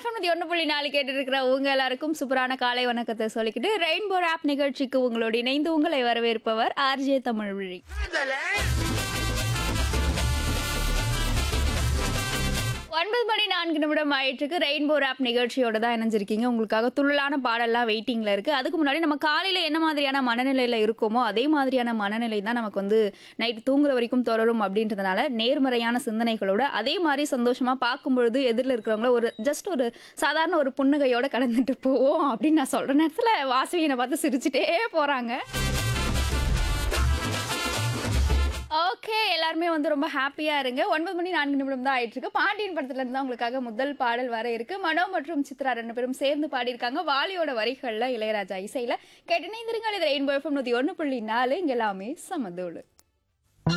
FM ஒன்று புள்ளி நாலு கேட்டு இருக்கிற உங்க எல்லாருக்கும் சூப்பரான காலை வணக்கத்தை சொல்லிக்கிட்டு ரெயின்போ ஆப் நிகழ்ச்சிக்கு உங்களோடு இணைந்து உங்களை வரவேற்பவர் ஆர்ஜே தமிழ் விழி ஒன்பது மணி நான்கு நிமிடம் ஆயிட்டுருக்கு ரெயின்போ ஆப் நிகழ்ச்சியோட தான் இணைஞ்சிருக்கீங்க உங்களுக்காக துள்ளலான பாடல்லாம் வெயிட்டிங்கில் இருக்குது அதுக்கு முன்னாடி நம்ம காலையில் என்ன மாதிரியான மனநிலையில் இருக்கோமோ அதே மாதிரியான மனநிலை தான் நமக்கு வந்து நைட்டு தூங்குற வரைக்கும் தொடரும் அப்படின்றதுனால நேர்மறையான சிந்தனைகளோட அதே மாதிரி சந்தோஷமாக பார்க்கும் பொழுது எதிரில் இருக்கிறவங்கள ஒரு ஜஸ்ட் ஒரு சாதாரண ஒரு புன்னகையோட கடந்துட்டு போவோம் அப்படின்னு நான் சொல்கிற நேரத்தில் வாசவியனை பார்த்து சிரிச்சுட்டே போகிறாங்க ஓகே எல்லாருமே வந்து ரொம்ப ஹாப்பியா இருங்க ஒன்பது மணி நான்கு நிமிடம் தான் ஆயிட்டு இருக்கு பாண்டியன் படத்துல இருந்து தான் உங்களுக்காக முதல் பாடல் வர இருக்கு மனோ மற்றும் சித்ரா ரெண்டு பேரும் சேர்ந்து பாடியிருக்காங்க வாலியோட வரிகள்ல இளையராஜா இசையில கேட்டு இணைந்திருங்கள் இது ரெயின்போ எஃப்எம் நூத்தி ஒன்று புள்ளி நாலு இங்க எல்லாமே சமதோடு